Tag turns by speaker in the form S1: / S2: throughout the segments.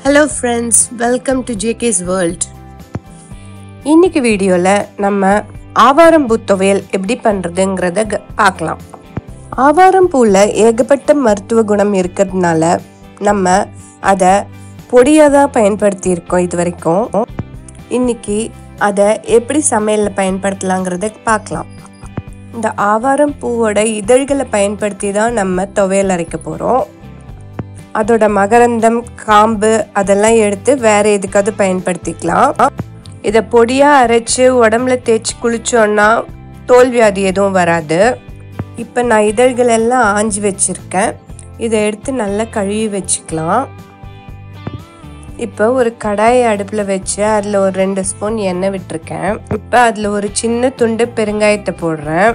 S1: hello friends welcome to JK's world இன்னைக்கு வீடியோவில் நம்ம ஆவாரம்பூ துவையல் எப்படி பண்ணுறதுங்கிறத க- பார்க்கலாம் ஆவாரம்பூவில் ஏகப்பட்ட மருத்துவ குணம் இருக்கிறதுனால நம்ம அதை பொடியாக தான் பயன்படுத்தியிருக்கோம் இது வரைக்கும் இன்னைக்கு அதை எப்படி சமையலில் பயன்படுத்தலாங்கிறத பார்க்கலாம் இந்த ஆவாரம் பூவோட இதழ்களை பயன்படுத்தி தான் நம்ம துவையல் அரைக்க போகிறோம் அதோட மகரந்தம் காம்பு அதெல்லாம் எடுத்து வேற எதுக்காவது பயன்படுத்திக்கலாம் இதை பொடியாக அரைச்சு உடம்புல தேய்ச்சி குளிச்சோன்னா தோல் வியாதி எதுவும் வராது இப்போ நான் இதழ்கள் எல்லாம் ஆஞ்சி வச்சுருக்கேன் இதை எடுத்து நல்லா கழுவி வச்சுக்கலாம் இப்போ ஒரு கடாயை அடுப்பில் வச்சு அதில் ஒரு ரெண்டு ஸ்பூன் எண்ணெய் விட்டுருக்கேன் இப்போ அதில் ஒரு சின்ன துண்டு பெருங்காயத்தை போடுறேன்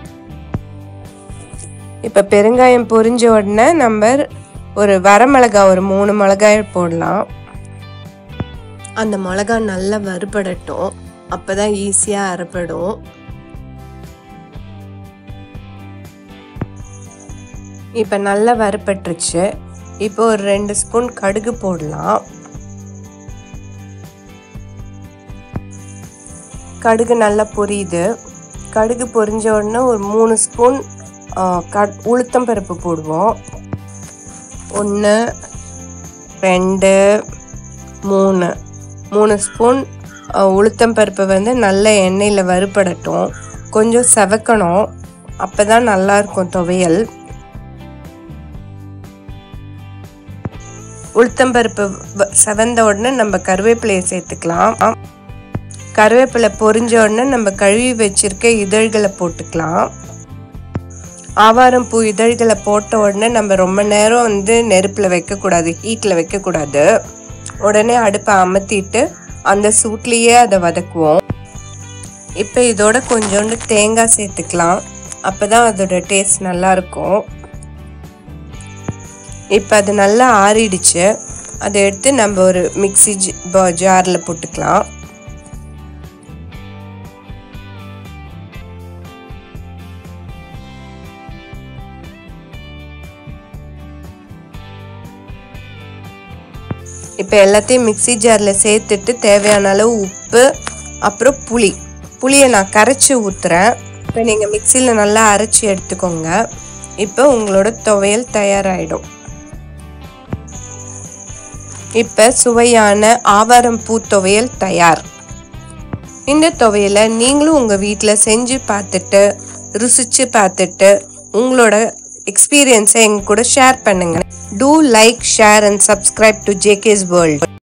S1: இப்போ பெருங்காயம் பொரிஞ்ச உடனே நம்ம ஒரு வரமிளகா ஒரு மூணு மிளகாய் போடலாம் அந்த மிளகா நல்லா வறுபடட்டும் அப்பதான் ஈஸியாக அரைப்படும் இப்போ நல்லா வறுபட்டுருச்சு இப்போ ஒரு ரெண்டு ஸ்பூன் கடுகு போடலாம் கடுகு நல்லா பொரியுது கடுகு பொரிஞ்ச உடனே ஒரு மூணு ஸ்பூன் கட் உளுத்தம் பருப்பு போடுவோம் ஒன்று ரெண்டு மூணு மூணு ஸ்பூன் உளுத்தம் பருப்பு வந்து நல்ல எண்ணெயில் வறுபடட்டும் கொஞ்சம் செவக்கணும் அப்போ தான் நல்லாயிருக்கும் துவையல் உளுத்தம் பருப்பு வ- செவந்த உடனே நம்ம கருவேப்பிலையை சேர்த்துக்கலாம் கருவேப்பிலை பொரிஞ்ச உடனே நம்ம கழுவி வச்சிருக்க இதழ்களை போட்டுக்கலாம் ஆவாரம் பூ இதழ்களை போட்ட உடனே நம்ம ரொம்ப நேரம் வந்து நெருப்பில் வைக்கக்கூடாது ஹீட்டில் வைக்கக்கூடாது உடனே அடுப்பை அமர்த்திட்டு அந்த சூட்லேயே அதை வதக்குவோம் இப்போ இதோட கொஞ்சோண்டு தேங்காய் சேர்த்துக்கலாம் அப்போ தான் அதோட டேஸ்ட் நல்லாயிருக்கும் இப்போ அது நல்லா ஆறிடுச்சு அதை எடுத்து நம்ம ஒரு மிக்ஸி ஜாரில் போட்டுக்கலாம் இப்போ எல்லாத்தையும் மிக்ஸி ஜாரில் சேர்த்துட்டு தேவையான அளவு உப்பு அப்புறம் புளி புளியை நான் கரைச்சி ஊற்றுறேன் இப்போ நீங்கள் மிக்சியில் நல்லா அரைச்சி எடுத்துக்கோங்க இப்போ உங்களோட துவையல் தயாராகிடும் இப்போ சுவையான ஆவாரம் பூ துவையல் தயார் இந்த துவையலை நீங்களும் உங்கள் வீட்டில் செஞ்சு பார்த்துட்டு ருசிச்சு பார்த்துட்டு உங்களோட எக்ஸ்பீரியன்ஸை எங்க கூட ஷேர் பண்ணுங்க do like share and subscribe to JK's world